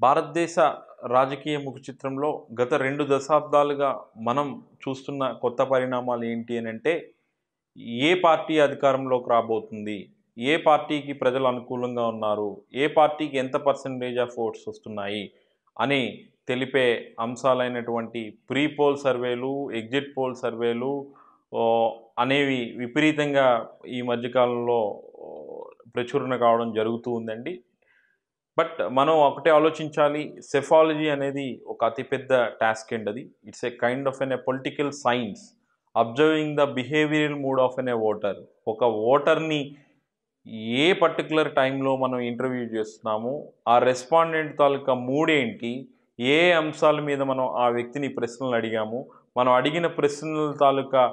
భారతదేశ రాజకీయ ముఖ చిత్రంలో గత రెండు దశాబ్దాలుగా మనం చూస్తున్న కొత్త పరిణామాలు ఏంటి అని అంటే ఏ పార్టీ అధికారంలోకి రాబోతుంది ఏ పార్టీకి ప్రజలు అనుకూలంగా ఉన్నారు ఏ పార్టీకి ఎంత పర్సంటేజ్ ఆఫ్ ఓట్స్ వస్తున్నాయి అని తెలిపే అంశాలైనటువంటి ప్రీ పోల్ సర్వేలు ఎగ్జిట్ పోల్ సర్వేలు ఓ, అనేవి విపరీతంగా ఈ మధ్యకాలంలో ఓ, ప్రచురణ కావడం జరుగుతూ ఉందండి బట్ మనం ఒకటే ఆలోచించాలి సెఫాలజీ అనేది ఒక అతిపెద్ద టాస్క్ అండి అది it's a kind of an a political science observing the behavioural mood of an a voter ఒక ఓటర్ని ఏ పర్టికులర్ టైంలో మనం ఇంటర్వ్యూ చేస్తున్నాము ఆ రెస్పాండెంట్ తాలూకా మూడ్ ఏంటి ఏ అంశాల మీద మనం ఆ వ్యక్తిని ప్రశ్నలు అడిగాము మనం అడిగిన ప్రశ్నల తాలూకా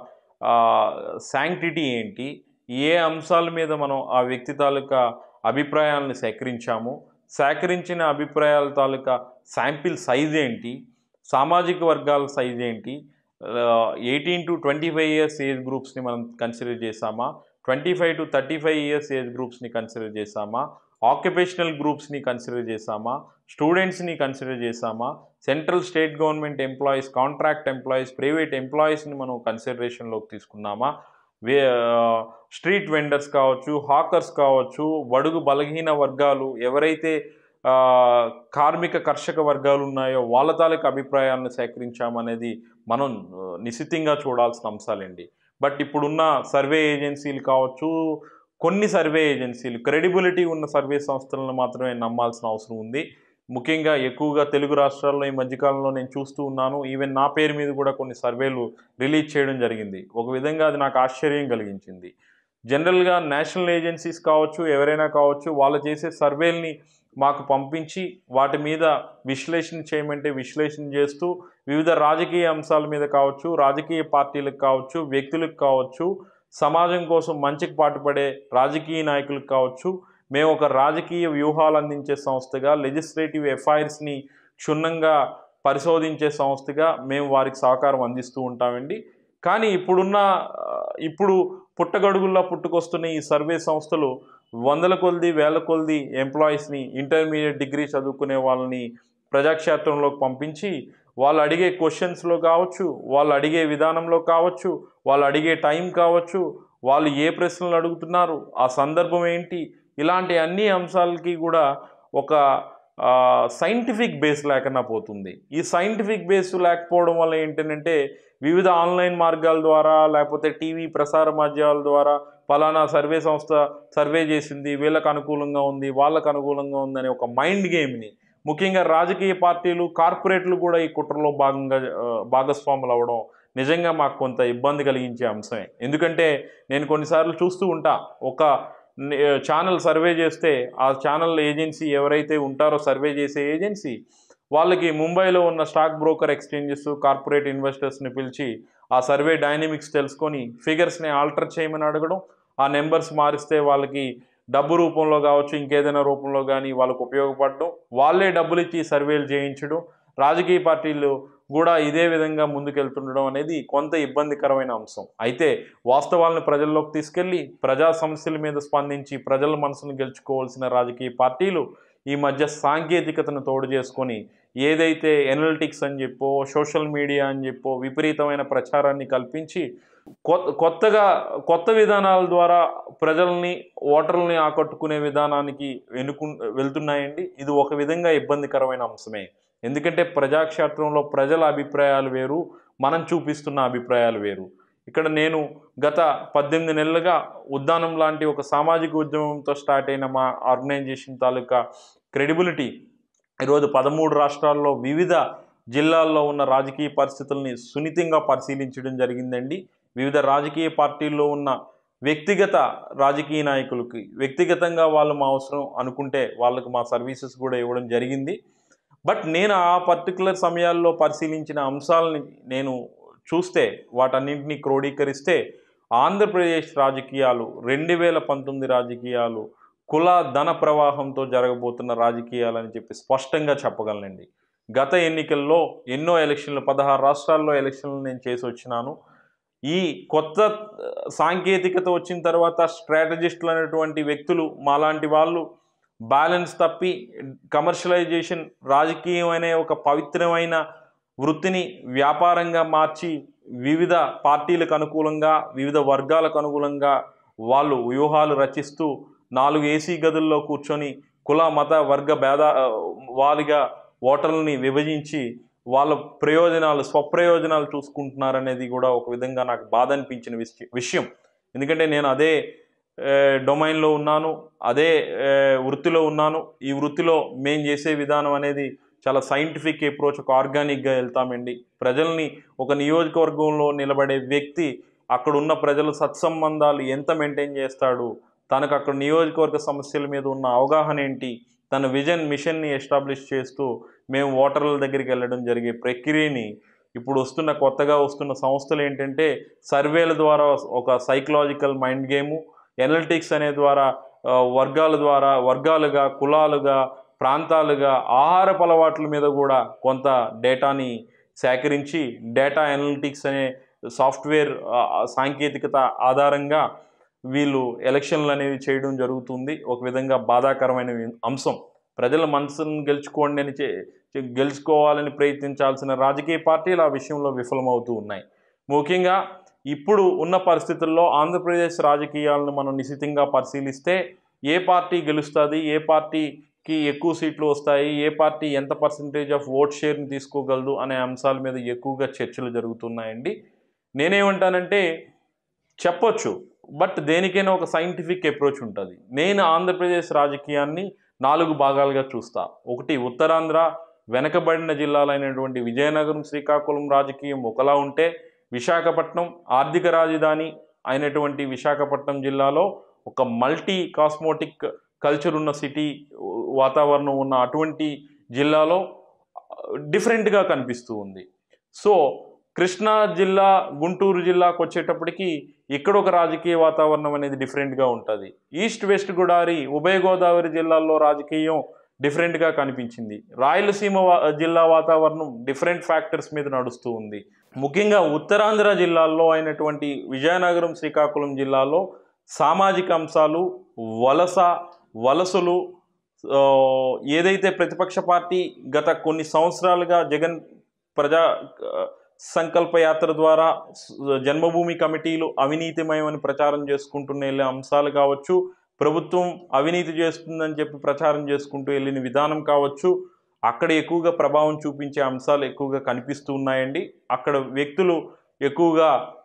శాంక్టిటీ ఏంటి ఏ అంశాల మీద మనం ఆ వ్యక్తి తాలూకా అభిప్రాయాలను సేకరించాము సేకరించిన అభిప్రాయాల తాలూకా శాంపిల్ సైజ్ ఏంటి సామాజిక వర్గాల సైజ్ ఏంటి eighteen to twenty five years age గ్రూప్స్ని మనం కన్సిడర్ చేసామా twenty five to thirty five years age గ్రూప్స్ని కన్సిడర్ చేసామా ఆక్యుపేషనల్ గ్రూప్స్ని కన్సిడర్ చేసామా స్టూడెంట్స్ని కన్సిడర్ చేసామా central state government employees contract employees private ఎంప్లాయీస్ని మనం కన్సిడరేషన్లోకి తీసుకున్నామా వే స్ట్రీట్ వెండర్స్ కావచ్చు హాకర్స్ కావచ్చు బడుగు బలహీన వర్గాలు ఎవరైతే ఆ, కార్మిక కర్షక వర్గాలు ఉన్నాయో వాళ్ళ తాలూకు అభిప్రాయాలను సేకరించామనేది మనం ఆ, నిశితంగా చూడాల్సిన అంశాలండి బట్ ఇప్పుడున్న సర్వే ఏజెన్సీలు కావచ్చు కొన్ని సర్వే ఏజెన్సీలు క్రెడిబిలిటీ ఉన్న సర్వే సంస్థలను మాత్రమే నమ్మాల్సిన అవసరం ఉంది ముఖ్యంగా ఎక్కువగా తెలుగు రాష్ట్రాల్లో ఈ మధ్యకాలంలో నేను చూస్తూ ఉన్నాను ఈవెన్ నా పేరు మీద కూడా కొన్ని సర్వేలు రిలీజ్ చేయడం జరిగింది ఒక విధంగా అది నాకు ఆశ్చర్యం కలిగించింది జనరల్గా నేషనల్ ఏజెన్సీస్ కావచ్చు ఎవరైనా కావచ్చు వాళ్ళు చేసే సర్వేల్ని మాకు పంపించి వాటి మీద విశ్లేషణ చేయమంటే విశ్లేషణ చేస్తూ వివిధ రాజకీయ అంశాల మీద కావచ్చు రాజకీయ పార్టీలకు కావచ్చు వ్యక్తులకు కావచ్చు సమాజం కోసం మంచికి పాటుపడే రాజకీయ నాయకులకు కావచ్చు మేము ఒక రాజకీయ వ్యూహాలు అందించే సంస్థగా లెజిస్లేటివ్ ఎఫ్ఐఆర్స్ని క్షుణ్ణంగా పరిశోధించే సంస్థగా మేము వారికి సహకారం అందిస్తూ ఉంటామండి కానీ ఇప్పుడున్న ఆ, ఇప్పుడు పుట్టగడుగుల్లో పుట్టుకొస్తున్న ఈ సర్వే సంస్థలు వందల కొలది వేల కొలది ఎంప్లాయీస్ని ఇంటర్మీడియట్ డిగ్రీ చదువుకునే వాళ్ళని ప్రజాక్షేత్రంలోకి పంపించి వాళ్ళు అడిగే క్వశ్చన్స్లో కావచ్చు వాళ్ళు అడిగే విధానంలో కావచ్చు వాళ్ళు అడిగే టైం కావచ్చు వాళ్ళు ఏ ప్రశ్నలు అడుగుతున్నారు ఆ సందర్భం ఏంటి ఇలాంటి అన్ని అంశాలకి కూడా ఒక సైంటిఫిక్ బేస్ లేకుండా పోతుంది ఈ సైంటిఫిక్ బేస్ లేకపోవడం వల్ల ఏంటంటే వివిధ ఆన్లైన్ మార్గాల ద్వారా లేకపోతే టీవీ ప్రసార మాధ్యమాల ద్వారా ఫలానా సర్వే సంస్థ సర్వే చేసింది వీళ్ళకు అనుకూలంగా ఉంది వాళ్ళకు అనుకూలంగా ఉందనే ఒక మైండ్ గేమ్ని ముఖ్యంగా రాజకీయ పార్టీలు కార్పొరేట్లు కూడా ఈ కుట్రలో భాగంగా ఆ, భాగస్వాములు అవ్వడం నిజంగా మాకు కొంత ఇబ్బంది కలిగించే అంశమే ఎందుకంటే నేను కొన్నిసార్లు చూస్తూ ఉంటా ఒక నే- ఛానల్ సర్వే చేస్తే ఆ ఛానల్ ఏజెన్సీ ఎవరైతే ఉంటారో సర్వే చేసే ఏజెన్సీ వాళ్ళకి ముంబైలో ఉన్న స్టాక్ బ్రోకర్ ఎక్స్చేంజెస్ కార్పొరేట్ ఇన్వెస్టర్స్ని పిలిచి ఆ సర్వే డైనమిక్స్ తెలుసుకొని ఫిగర్స్ని ఆల్టర్ చేయమని అడగడం ఆ నెంబర్స్ మారిస్తే వాళ్ళకి డబ్బు రూపంలో కావచ్చు ఇంకేదైనా రూపంలో కానీ వాళ్ళకు ఉపయోగపడడం వాళ్ళే డబ్బులు ఇచ్చి సర్వేలు చేయించడం రాజకీయ పార్టీలు కూడా ఇదే విధంగా ముందుకెళ్తుండడం అనేది కొంత ఇబ్బందికరమైన అంశం అయితే వాస్తవాలను ప్రజల్లోకి తీసుకెళ్ళి ప్రజా సమస్యల మీద స్పందించి ప్రజల మనసును గెలుచుకోవాల్సిన రాజకీయ పార్టీలు ఈ మధ్య సాంకేతికతను తోడు చేసుకొని ఏదైతే ఎనలిటిక్స్ అని చెప్పో సోషల్ మీడియా అని చెప్పో విపరీతమైన ప్రచారాన్ని కల్పించి కొత్త కొత్తగా కొత్త విధానాల ద్వారా ప్రజల్ని ఓటర్లని ఆకట్టుకునే విధానానికి వెనుకు వెళ్తున్నాయండి ఇది ఒక విధంగా ఇబ్బందికరమైన అంశమే ఎందుకంటే ప్రజాక్షేత్రంలో ప్రజల అభిప్రాయాలు వేరు మనం చూపిస్తున్న అభిప్రాయాలు వేరు ఇక్కడ నేను గత పద్దెనిమిది నెలలుగా ఉద్దానం లాంటి ఒక సామాజిక ఉద్యమంతో స్టార్ట్ అయిన మా ఆర్గనైజేషన్ తాలూకా క్రెడిబిలిటీ ఈరోజు పదమూడు రాష్ట్రాల్లో వివిధ జిల్లాల్లో ఉన్న రాజకీయ పరిస్థితుల్ని సున్నితంగా పరిశీలించడం జరిగిందండి వివిధ రాజకీయ పార్టీల్లో ఉన్న వ్యక్తిగత రాజకీయ నాయకులకి వ్యక్తిగతంగా వాళ్ళు మా అవసరం అనుకుంటే వాళ్ళకి మా సర్వీసెస్ కూడా ఇవ్వడం జరిగింది బట్ నేను ఆ పర్టికులర్ సమయాల్లో పరిశీలించిన అంశాలని నేను చూస్తే వాటన్నింటినీ క్రోడీకరిస్తే ఆంధ్రప్రదేశ్ రాజకీయాలు రెండు వేల పంతొమ్మిది రాజకీయాలు కుల ధన ప్రవాహంతో జరగబోతున్న రాజకీయాలని చెప్పి స్పష్టంగా చెప్పగలనండి గత ఎన్నికల్లో ఎన్నో ఎలక్షన్లు పదహారు రాష్ట్రాల్లో ఎలక్షన్లు నేను చేసి వచ్చినాను ఈ కొత్త ఆ, సాంకేతికత వచ్చిన తర్వాత స్ట్రాటజిస్టులు అనేటువంటి వ్యక్తులు మాలాంటి వాళ్ళు బ్యాలెన్స్ తప్పి కమర్షియలైజేషన్ రాజకీయం అనే ఒక పవిత్రమైన వృత్తిని వ్యాపారంగా మార్చి వివిధ పార్టీలకు అనుకూలంగా వివిధ వర్గాలకు అనుకూలంగా వాళ్ళు వ్యూహాలు రచిస్తూ నాలుగు ఏసీ గదుల్లో కూర్చొని కుల మత వర్గ భేద వారిగా ఓటర్లని విభజించి వాళ్ళ ప్రయోజనాలు స్వప్రయోజనాలు చూసుకుంటున్నారనేది కూడా ఒక విధంగా నాకు బాధ అనిపించిన విష- విషయం ఎందుకంటే నేను అదే ఏ, డొమైన్లో ఉన్నాను అదే ఏ, వృత్తిలో ఉన్నాను ఈ వృత్తిలో మేము చేసే విధానం అనేది చాలా సైంటిఫిక్ అప్రోచ్ ఒక ఆర్గానిక్గా వెళ్తామండి ప్రజల్ని ఒక నియోజకవర్గంలో నిలబడే వ్యక్తి అక్కడ ఉన్న ప్రజల సత్సంబంధాలు ఎంత మెయింటైన్ చేస్తాడు తనకు అక్కడ నియోజకవర్గ సమస్యల మీద ఉన్న అవగాహన ఏంటి తన విజన్ మిషన్ని ఎస్టాబ్లిష్ చేస్తూ మేము ఓటర్ల దగ్గరికి వెళ్ళడం జరిగే ప్రక్రియని ఇప్పుడు వస్తున్న కొత్తగా వస్తున్న సంస్థలు ఏంటంటే సర్వేల ద్వారా ఒక సైకలాజికల్ మైండ్ గేము ఎనలిటిక్స్ అనే ద్వారా ఆ, వర్గాల ద్వారా వర్గాలుగా కులాలుగా ప్రాంతాలుగా ఆహారపు అలవాట్ల మీద కూడా కొంత డేటాని సేకరించి డేటా అనలిటిక్స్ అనే సాఫ్ట్వేర్ ఆ, సాంకేతికత ఆధారంగా వీళ్ళు ఎలక్షన్లు అనేవి చేయడం జరుగుతుంది ఒక విధంగా బాధాకరమైన అంశం ప్రజల మనసును గెలుచుకోండి అని చే చే- గెలుచుకోవాలని ప్రయత్నించాల్సిన రాజకీయ పార్టీలు ఆ విషయంలో విఫలమవుతూ ఉన్నాయి ముఖ్యంగా ఇప్పుడు ఉన్న పరిస్థితుల్లో ఆంధ్రప్రదేశ్ రాజకీయాలను మనం నిశితంగా పరిశీలిస్తే ఏ పార్టీ గెలుస్తుంది ఏ పార్టీకి ఎక్కువ సీట్లు వస్తాయి ఏ పార్టీ ఎంత పర్సంటేజ్ ఆఫ్ ఓట్ షేర్ని తీసుకోగలదు అనే అంశాల మీద ఎక్కువగా చర్చలు జరుగుతున్నాయండి నేనేమంటానంటే చెప్పొచ్చు బట్ దేనికైనా ఒక సైంటిఫిక్ అప్రోచ్ ఉంటుంది నేను ఆంధ్రప్రదేశ్ రాజకీయాన్ని నాలుగు భాగాలుగా చూస్తా ఒకటి ఉత్తరాంధ్ర వెనకబడిన జిల్లాలైనటువంటి విజయనగరం శ్రీకాకుళం రాజకీయం ఒకలా ఉంటే విశాఖపట్నం ఆర్థిక రాజధాని అయినటువంటి విశాఖపట్నం జిల్లాలో ఒక మల్టీ కాస్మోటిక్ కల్చర్ ఉన్న సిటీ వాతావరణం ఉన్న అటువంటి జిల్లాలో డిఫరెంట్గా కనిపిస్తూ ఉంది సో కృష్ణా జిల్లా గుంటూరు జిల్లాకు వచ్చేటప్పటికి ఇక్కడ ఒక రాజకీయ వాతావరణం అనేది డిఫరెంట్గా ఉంటుంది ఈస్ట్ వెస్ట్ గోదావరి ఉభయ గోదావరి జిల్లాల్లో రాజకీయం డిఫరెంట్గా కనిపించింది రాయలసీమ వా- జిల్లా వాతావరణం డిఫరెంట్ ఫ్యాక్టర్స్ మీద నడుస్తూ ఉంది ముఖ్యంగా ఉత్తరాంధ్ర జిల్లాల్లో అయినటువంటి విజయనగరం శ్రీకాకుళం జిల్లాలో సామాజిక అంశాలు వలస వలసలు ఆ, ఏదైతే ప్రతిపక్ష పార్టీ గత కొన్ని సంవత్సరాలుగా జగన్ ప్రజా ఆ, సంకల్ప యాత్ర ద్వారా స- జన్మభూమి కమిటీలు అవినీతిమయమని ప్రచారం చేసుకుంటున్న వెళ్ళే అంశాలు కావచ్చు ప్రభుత్వం అవినీతి చేస్తుందని చెప్పి ప్రచారం చేసుకుంటూ వెళ్ళిన విధానం కావచ్చు అక్కడ ఎక్కువగా ప్రభావం చూపించే అంశాలు ఎక్కువగా కనిపిస్తూ ఉన్నాయండి అక్కడ వ్యక్తులు ఎక్కువగా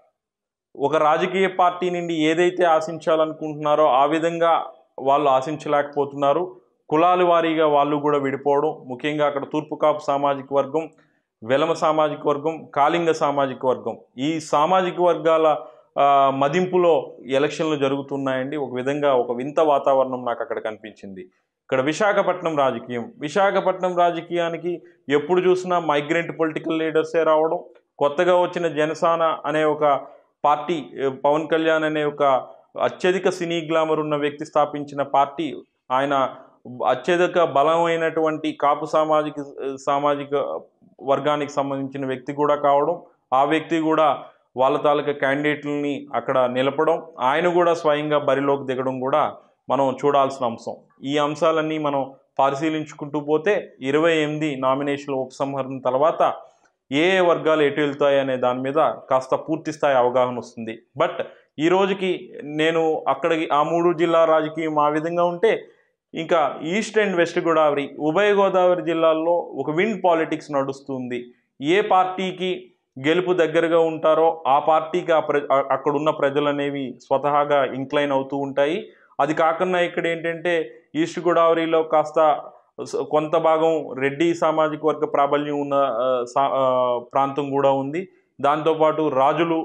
ఒక రాజకీయ పార్టీ నుండి ఏదైతే ఆశించాలనుకుంటున్నారో ఆ విధంగా వాళ్ళు ఆశించలేకపోతున్నారు కులాల వారీగా వాళ్ళు కూడా విడిపోవడం ముఖ్యంగా అక్కడ తూర్పు కాపు సామాజిక వర్గం వెలమ సామాజిక వర్గం కాళింగ సామాజిక వర్గం ఈ సామాజిక వర్గాల ఆ, మదింపులో ఎలక్షన్లు జరుగుతున్నాయండి ఒక విధంగా ఒక వింత వాతావరణం నాకు అక్కడ కనిపించింది ఇక్కడ విశాఖపట్నం రాజకీయం విశాఖపట్నం రాజకీయానికి ఎప్పుడు చూసినా మైగ్రెంట్ పొలిటికల్ లీడర్సే రావడం కొత్తగా వచ్చిన జనసేన అనే ఒక పార్టీ ఏ, పవన్ కళ్యాణ్ అనే ఒక అత్యధిక సినీ గ్లామర్ ఉన్న వ్యక్తి స్థాపించిన పార్టీ ఆయన అత్యధిక బలమైనటువంటి కాపు సామాజిక సామాజిక వర్గానికి సంబంధించిన వ్యక్తి కూడా కావడం ఆ వ్యక్తి కూడా వాళ్ళ తాలూకా క్యాండిడేట్లని అక్కడ నిలపడం ఆయన కూడా స్వయంగా బరిలోకి దిగడం కూడా మనం చూడాల్సిన అంశం ఈ అంశాలన్నీ మనం పరిశీలించుకుంటూ పోతే ఇరవై ఎనిమిది నామినేషన్ల ఉపసంహరణ తర్వాత ఏ ఏ వర్గాలు ఎటు వెళ్తాయి అనే దాని మీద కాస్త పూర్తి స్థాయి అవగాహన వస్తుంది బట్ ఈ రోజుకి నేను అక్కడికి ఆ మూడు జిల్లా రాజకీయం ఆ విధంగా ఉంటే ఇంకా ఈస్ట్ అండ్ వెస్ట్ గోదావరి ఉభయ గోదావరి జిల్లాల్లో ఒక విండ్ పాలిటిక్స్ నడుస్తుంది ఏ పార్టీకి గెలుపు దగ్గరగా ఉంటారో ఆ పార్టీకి ఆ ప్ర ఆ- అక్కడ ఉన్న ప్రజలు అనేవి స్వతహాగా ఇంక్లైన్ అవుతూ ఉంటాయి అది కాకుండా ఇక్కడ ఏంటంటే ఈస్ట్ గోదావరిలో కాస్త స- కొంత భాగం రెడ్డి సామాజిక వర్గ ప్రాబల్యం ఉన్న ఆ, సా- ఆ, ప్రాంతం కూడా ఉంది దాంతోపాటు రాజులు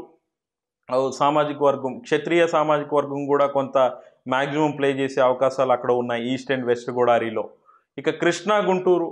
ఆ, సామాజిక వర్గం క్షత్రియ సామాజిక వర్గం కూడా కొంత మ్యాక్సిమం ప్లే చేసే అవకాశాలు అక్కడ ఉన్నాయి ఈస్ట్ అండ్ వెస్ట్ గోదావరిలో ఇక కృష్ణా గుంటూరు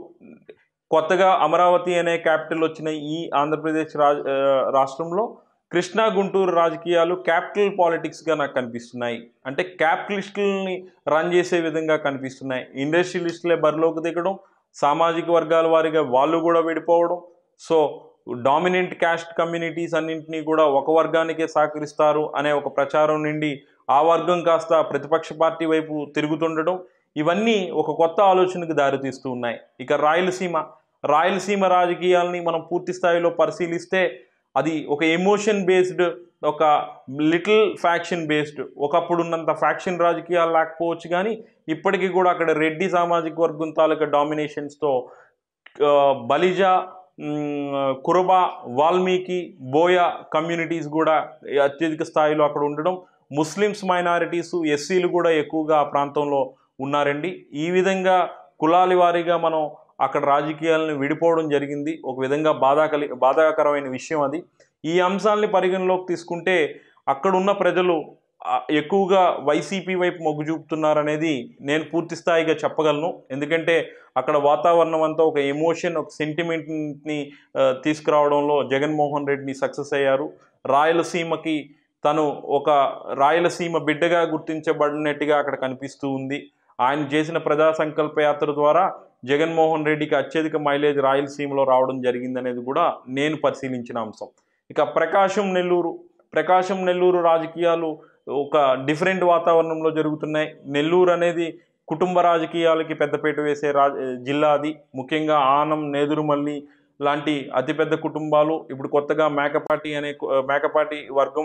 కొత్తగా అమరావతి అనే క్యాపిటల్ వచ్చిన ఈ ఆంధ్రప్రదేశ్ రాజ్ ఆ, రాష్ట్రంలో కృష్ణా గుంటూరు రాజకీయాలు క్యాపిటల్ పాలిటిక్స్గా నాకు కనిపిస్తున్నాయి అంటే క్యాపిటలిస్టులని రన్ చేసే విధంగా కనిపిస్తున్నాయి ఇండస్ట్రియలిస్టులే బరిలోకి దిగడం సామాజిక వర్గాల వారిగా వాళ్ళు కూడా విడిపోవడం సో డామినెంట్ క్యాస్ట్ కమ్యూనిటీస్ అన్నింటినీ కూడా ఒక వర్గానికే సహకరిస్తారు అనే ఒక ప్రచారం నుండి ఆ వర్గం కాస్త ప్రతిపక్ష పార్టీ వైపు తిరుగుతుండడం ఇవన్నీ ఒక కొత్త ఆలోచనకు దారితీస్తూ ఉన్నాయి ఇక రాయలసీమ రాయలసీమ రాజకీయాలని మనం పూర్తి స్థాయిలో పరిశీలిస్తే అది ఒక ఎమోషన్ బేస్డ్ ఒక లిటిల్ ఫ్యాక్షన్ బేస్డ్ ఒకప్పుడు ఉన్నంత ఫ్యాక్షన్ రాజకీయాలు లేకపోవచ్చు కానీ ఇప్పటికీ కూడా అక్కడ రెడ్డి సామాజిక వర్గం తాలూకా డామినేషన్స్తో బలిజ మ్, కురబ వాల్మీకి బోయ కమ్యూనిటీస్ కూడా అత్యధిక స్థాయిలో అక్కడ ఉండడం ముస్లిమ్స్ మైనారిటీస్ ఎస్సీలు కూడా ఎక్కువగా ఆ ప్రాంతంలో ఉన్నారండి ఈ విధంగా కులాల వారీగా మనం అక్కడ రాజకీయాలను విడిపోవడం జరిగింది ఒక విధంగా బాధాకలి బాధాకరమైన విషయం అది ఈ అంశాలని పరిగణలోకి తీసుకుంటే అక్కడ ఉన్న ప్రజలు ఆ, ఎక్కువగా వైసీపీ వైపు మొగ్గు చూపుతున్నారనేది నేను పూర్తి స్థాయిగా చెప్పగలను ఎందుకంటే అక్కడ వాతావరణం అంతా ఒక ఎమోషన్ ఒక సెంటిమెంట్ని తీసుకురావడంలో జగన్మోహన్ రెడ్డిని సక్సెస్ అయ్యారు రాయలసీమకి తను ఒక రాయలసీమ బిడ్డగా గుర్తించబడినట్టుగా అక్కడ కనిపిస్తూ ఉంది ఆయన చేసిన ప్రజా సంకల్ప యాత్ర ద్వారా జగన్మోహన్ రెడ్డికి అత్యధిక మైలేజ్ రాయలసీమలో రావడం జరిగిందనేది కూడా నేను పరిశీలించిన అంశం ఇక ప్రకాశం నెల్లూరు ప్రకాశం నెల్లూరు రాజకీయాలు ఒక డిఫరెంట్ వాతావరణంలో జరుగుతున్నాయి నెల్లూరు అనేది కుటుంబ రాజకీయాలకి పెద్దపీట వేసే రా జిల్లా అది ముఖ్యంగా ఆనం నేదురుమల్లి లాంటి అతిపెద్ద కుటుంబాలు ఇప్పుడు కొత్తగా మేకపాటి అనే కు- మేకపాటి వర్గం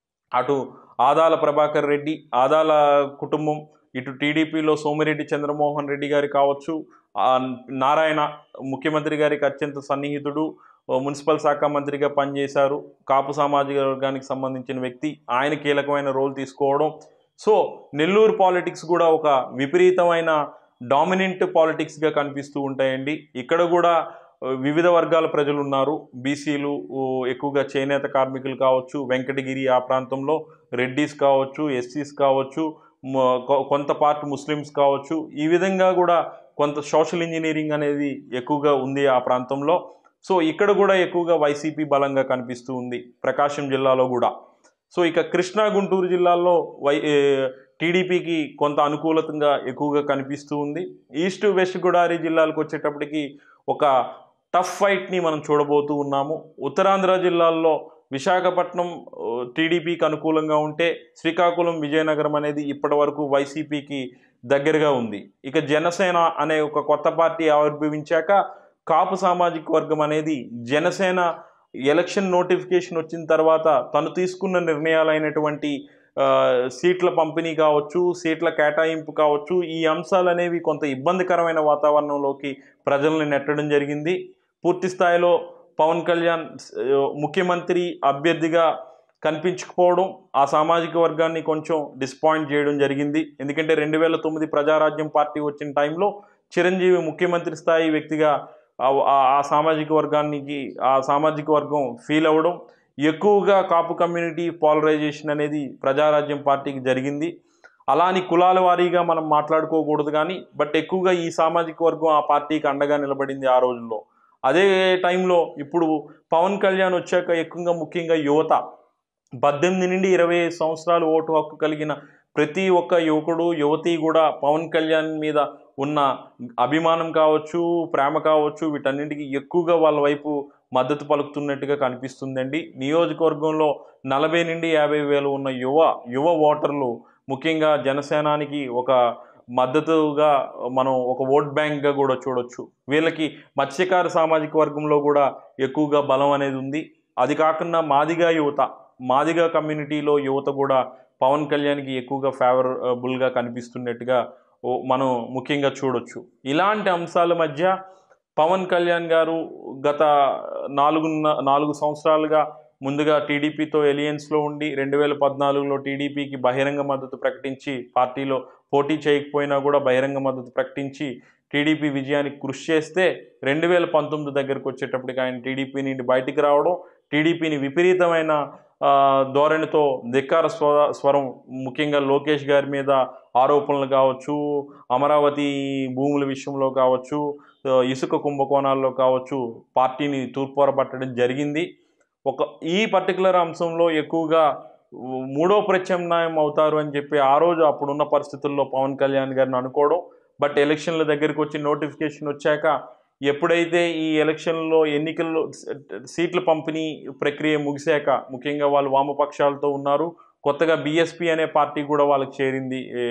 అటు ఆదాల ప్రభాకర్ రెడ్డి ఆదాల కుటుంబం ఇటు టీడీపీలో సోమిరెడ్డి చంద్రమోహన్ రెడ్డి గారి కావచ్చు ఆ నారాయణ ముఖ్యమంత్రి గారికి అత్యంత సన్నిహితుడు ఓ మున్సిపల్ శాఖ మంత్రిగా పనిచేశారు కాపు సామాజిక వర్గానికి సంబంధించిన వ్యక్తి ఆయన కీలకమైన రోల్ తీసుకోవడం సో నెల్లూరు పాలిటిక్స్ కూడా ఒక విపరీతమైన డామినెంట్ పాలిటిక్స్గా కనిపిస్తూ ఉంటాయండి ఇక్కడ కూడా ఆ, వివిధ వర్గాల ప్రజలు ఉన్నారు బీసీలు ఎక్కువగా చేనేత కార్మికులు కావచ్చు వెంకటగిరి ఆ ప్రాంతంలో రెడ్డిస్ కావచ్చు ఎస్సీస్ కావచ్చు మ- కొ- కొంత పార్ట్ ముస్లిమ్స్ కావచ్చు ఈ విధంగా కూడా కొంత సోషల్ ఇంజనీరింగ్ అనేది ఎక్కువగా ఉంది ఆ ప్రాంతంలో సో ఇక్కడ కూడా ఎక్కువగా వైసీపీ బలంగా కనిపిస్తూ ఉంది ప్రకాశం జిల్లాలో కూడా సో ఇక కృష్ణా గుంటూరు జిల్లాల్లో వై ఏ, టీడీపీకి కొంత అనుకూలతంగా ఎక్కువగా కనిపిస్తూ ఉంది ఈస్ట్ వెస్ట్ గోదావరి జిల్లాలకు వచ్చేటప్పటికి ఒక టఫ్ ఫైట్ని మనం చూడబోతూ ఉన్నాము ఉత్తరాంధ్ర జిల్లాల్లో విశాఖపట్నం ఆ, టీడీపీకి అనుకూలంగా ఉంటే శ్రీకాకుళం విజయనగరం అనేది ఇప్పటి వరకు వైసీపీకి దగ్గరగా ఉంది ఇక జనసేన అనే ఒక కొత్త పార్టీ ఆవిర్భవించాక కాపు సామాజిక వర్గం అనేది జనసేన ఎలక్షన్ నోటిఫికేషన్ వచ్చిన తర్వాత తను తీసుకున్న నిర్ణయాలైనటువంటి ఆ, సీట్ల పంపిణీ కావచ్చు సీట్ల కేటాయింపు కావచ్చు ఈ అంశాలు అనేవి కొంత ఇబ్బందికరమైన వాతావరణంలోకి ప్రజల్ని నెట్టడం జరిగింది పూర్తి స్థాయిలో పవన్ కళ్యాణ్ ఆ, ముఖ్యమంత్రి అభ్యర్థిగా కనిపించకపోవడం ఆ సామాజిక వర్గాన్ని కొంచెం డిసప్పాయింట్ చేయడం జరిగింది ఎందుకంటే రెండు వేల తొమ్మిది ప్రజారాజ్యం పార్టీ వచ్చిన టైంలో చిరంజీవి ముఖ్యమంత్రి స్థాయి వ్యక్తిగా ఆ- ఆ ఆ సామాజిక వర్గానికి ఆ సామాజిక వర్గం ఫీల్ అవ్వడం ఎక్కువగా కాపు కమ్యూనిటీ పోలరైజేషన్ అనేది ప్రజారాజ్యం పార్టీకి జరిగింది అలా అని కులాల వారీగా మనం మాట్లాడుకోకూడదు కానీ బట్ ఎక్కువగా ఈ సామాజిక వర్గం ఆ పార్టీకి అండగా నిలబడింది ఆ రోజుల్లో అదే టైంలో ఇప్పుడు పవన్ కళ్యాణ్ వచ్చాక ఎక్కువగా ముఖ్యంగా యువత పద్దెనిమిది నుండి ఇరవై ఐదు సంవత్సరాలు ఓటు హక్కు కలిగిన ప్రతి ఒక్క యువకుడు యువతి కూడా పవన్ కళ్యాణ్ మీద ఉన్న అభిమానం కావచ్చు ప్రేమ కావచ్చు వీటన్నింటికి ఎక్కువగా వాళ్ళ వైపు మద్దతు పలుకుతున్నట్టుగా కనిపిస్తుందండి నియోజకవర్గంలో నలభై నుండి యాభై వేలు ఉన్న యువ యువ ఓటర్లు ముఖ్యంగా జనసేనానికి ఒక మద్దతుగా మనం ఒక ఓట్ బ్యాంక్గా కూడా చూడొచ్చు వీళ్ళకి మత్స్యకార సామాజిక వర్గంలో కూడా ఎక్కువగా బలం అనేది ఉంది అది కాకుండా మాదిగా యువత మాదిగా కమ్యూనిటీలో యువత కూడా పవన్ కళ్యాణ్కి ఎక్కువగా ఫేవరబుల్గా కనిపిస్తున్నట్టుగా ఓ- మనం ముఖ్యంగా చూడొచ్చు ఇలాంటి అంశాల మధ్య పవన్ కళ్యాణ్ గారు గత నాలుగు నాలుగు సంవత్సరాలుగా ముందుగా టీడీపీతో ఎలియన్స్లో ఉండి రెండు వేల పద్నాలుగులో టీడీపీకి బహిరంగ మద్దతు ప్రకటించి పార్టీలో పోటీ చేయకపోయినా కూడా బహిరంగ మద్దతు ప్రకటించి టీడీపీ విజయానికి కృషి చేస్తే రెండు వేల పంతొమ్మిది దగ్గరకు వచ్చేటప్పటికి ఆయన టీడీపీ నుండి బయటికి రావడం టీడీపీని విపరీతమైన ఆ, ధోరణితో ధిక్కార స్వ స్వరం ముఖ్యంగా లోకేష్ గారి మీద ఆరోపణలు కావచ్చు అమరావతి భూముల విషయంలో కావచ్చు ఆ, ఇసుక కుంభకోణాల్లో కావచ్చు పార్టీని తూర్పురపట్టడం జరిగింది ఒక ఈ పర్టికులర్ అంశంలో ఎక్కువగా ఉ, మూడో ప్రత్యామ్నాయం అవుతారు అని చెప్పి ఆ రోజు అప్పుడున్న పరిస్థితుల్లో పవన్ కళ్యాణ్ గారిని అనుకోవడం బట్ ఎలక్షన్ల దగ్గరికి వచ్చి నోటిఫికేషన్ వచ్చాక ఎప్పుడైతే ఈ ఎలక్షన్లో ఎన్నికల్లో స- సీట్ల పంపిణీ ప్రక్రియ ముగిశాక ముఖ్యంగా వాళ్ళు వామపక్షాలతో ఉన్నారు కొత్తగా బీఎస్పీ అనే పార్టీ కూడా వాళ్ళకి చేరింది ఏ,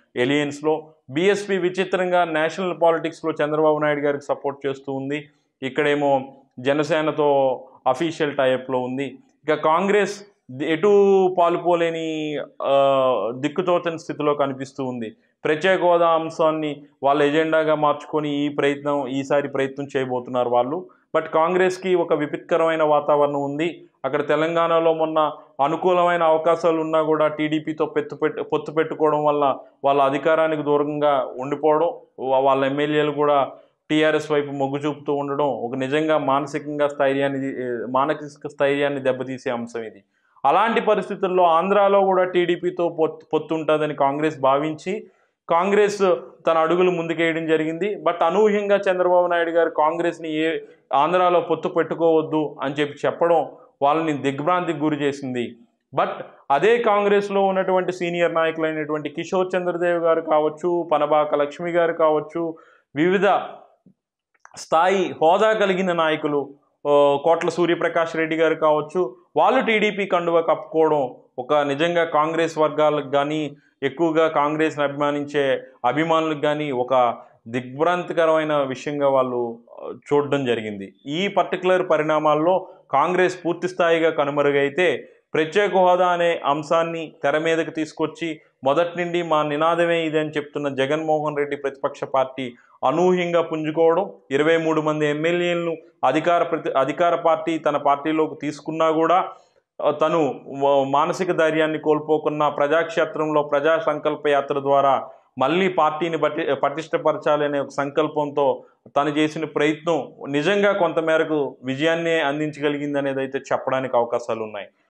ఎలియన్స్లో బీఎస్పీ విచిత్రంగా నేషనల్ పాలిటిక్స్లో చంద్రబాబు నాయుడు గారికి సపోర్ట్ చేస్తూ ఉంది ఇక్కడేమో జనసేనతో అఫీషియల్ టైప్లో ఉంది ఇక కాంగ్రెస్ ఎటు పాలుపోలేని ఆ, దిక్కుతోచని స్థితిలో కనిపిస్తూ ఉంది ప్రత్యేక హోదా అంశాన్ని వాళ్ళ ఎజెండాగా మార్చుకొని ఈ ప్రయత్నం ఈసారి ప్రయత్నం చేయబోతున్నారు వాళ్ళు బట్ కాంగ్రెస్కి ఒక విపత్కరమైన వాతావరణం ఉంది అక్కడ తెలంగాణలో మొన్న అనుకూలమైన అవకాశాలు ఉన్నా కూడా టీడీపీతో పెత్తు పెట్టు పొత్తు పెట్టుకోవడం వల్ల వాళ్ళ అధికారానికి దూరంగా ఉండిపోవడం వా- వాళ్ళ ఎమ్మెల్యేలు కూడా టీఆర్ఎస్ వైపు మొగ్గు చూపుతూ ఉండడం ఒక నిజంగా మానసికంగా స్థైర్యాన్ని ఏ, మానసిక స్థైర్యాన్ని దెబ్బతీసే అంశం ఇది అలాంటి పరిస్థితుల్లో ఆంధ్రాలో కూడా టీడీపీతో పొత్తు పొత్తు ఉంటుందని కాంగ్రెస్ భావించి కాంగ్రెస్ తన అడుగులు ముందుకేయడం జరిగింది బట్ అనూహ్యంగా చంద్రబాబు నాయుడు గారు కాంగ్రెస్ని ఏ ఆంధ్రాలో పొత్తు పెట్టుకోవద్దు అని చెప్పి చెప్పడం వాళ్ళని దిగ్భ్రాంతికి గురి చేసింది బట్ అదే కాంగ్రెస్లో ఉన్నటువంటి సీనియర్ నాయకులైనటువంటి కిషోర్ చంద్రదేవ్ గారు కావచ్చు పనబాక లక్ష్మి గారు కావచ్చు వివిధ స్థాయి హోదా కలిగిన నాయకులు ఓ, కోట్ల సూర్యప్రకాష్ రెడ్డి గారు కావచ్చు వాళ్ళు టీడీపీ కండువ కప్పుకోవడం ఒక నిజంగా కాంగ్రెస్ వర్గాలకు కానీ ఎక్కువగా కాంగ్రెస్ని అభిమానించే అభిమానులకు కానీ ఒక దిగ్భ్రాంతికరమైన విషయంగా వాళ్ళు ఆ, చూడడం జరిగింది ఈ పర్టికులర్ పరిణామాల్లో కాంగ్రెస్ పూర్తి స్థాయిగా కనుమరుగైతే ప్రత్యేక హోదా అనే అంశాన్ని తెర మీదకి తీసుకొచ్చి మొదటి నుండి మా నినాదమే ఇది అని చెప్తున్న జగన్మోహన్ రెడ్డి ప్రతిపక్ష పార్టీ అనూహ్యంగా పుంజుకోవడం ఇరవై మూడు మంది ఎమ్మెల్యేలను అధికార ప్రతి అధికార పార్టీ తన పార్టీలోకి తీసుకున్నా కూడా ఆ, తను వ- మానసిక ధైర్యాన్ని కోల్పోకున్న ప్రజాక్షేత్రంలో ప్రజా సంకల్ప యాత్ర ద్వారా మళ్ళీ పార్టీని పటి పటిష్టపరచాలి అనే ఒక సంకల్పంతో తను చేసిన ప్రయత్నం నిజంగా కొంతమేరకు విజయాన్ని అందించగలిగింది అనేది అయితే చెప్పడానికి అవకాశాలు ఉన్నాయి